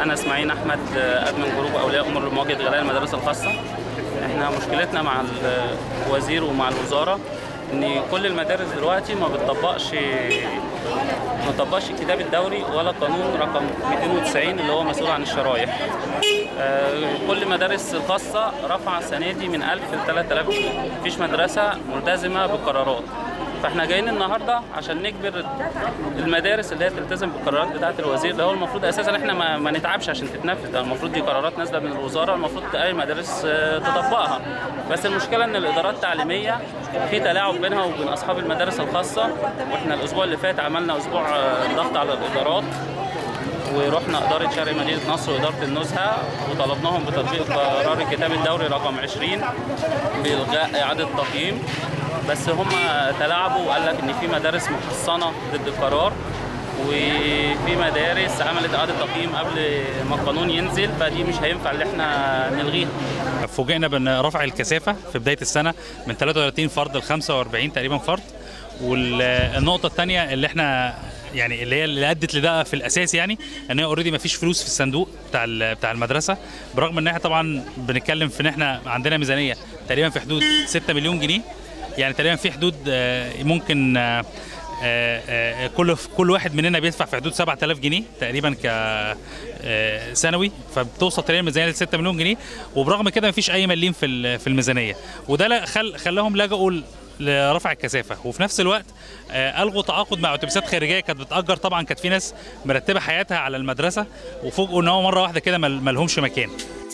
انا اسماعيل احمد ادمن جروب اولياء امور لمواجهه غلاء المدارس الخاصه احنا مشكلتنا مع الوزير ومع الوزاره ان كل المدارس دلوقتي ما بتطبقش ما بتطبقش الكتاب الدوري ولا قانون رقم 290 اللي هو مسؤول عن الشرايح آه، كل مدارس الخاصه رفع السنه دي من 1000 ل 3000 جنيه مفيش مدرسه ملتزمه بالقرارات فاحنا جايين النهارده عشان نجبر المدارس اللي هي تلتزم بالقرارات بتاعه الوزير اللي هو المفروض اساسا احنا ما, ما نتعبش عشان تتنفذ ده المفروض دي قرارات نازله من الوزاره المفروض اي مدارس آه، تطبقها بس المشكله ان الادارات التعليميه في تلاعب بينها وبين اصحاب المدارس الخاصه واحنا الاسبوع اللي فات عملنا اسبوع آه، ضغط على الادارات ورحنا إدارة شرق مدينة نصر وإدارة النزهة وطلبناهم بتطبيق قرار الكتاب الدوري رقم 20 بإلغاء إعادة تقييم بس هم تلاعبوا وقال لك إن في مدارس محصنة ضد القرار وفي مدارس عملت إعادة تقييم قبل ما القانون ينزل فدي مش هينفع اللي احنا نلغيها فوجئنا بان رفع الكثافه في بدايه السنه من 33 فرد ل 45 تقريبا فرد والنقطه الثانيه اللي احنا يعني اللي هي اللي ادت لده في الاساس يعني ان هي اوريدي ما فيش فلوس في الصندوق بتاع ال- بتاع المدرسه برغم ان احنا طبعا بنتكلم في ان احنا عندنا ميزانيه تقريبا في حدود 6 مليون جنيه يعني تقريبا في حدود آه، ممكن آه، آه، آه، كل كل واحد مننا بيدفع في حدود 7000 جنيه تقريبا ك آه، سنوي فبتوصل تقريبا الميزانيه ل 6 مليون جنيه وبرغم كده مفيش اي مليم في ال- في الميزانيه وده لا- خل خلاهم لجأوا ل- لرفع الكثافه وفي نفس الوقت آه، الغوا تعاقد مع اتوبيسات خارجيه كانت بتاجر طبعا كانت في ناس مرتبه حياتها على المدرسه وفوجئوا ان هو مره واحده كده مل- ملهمش مكان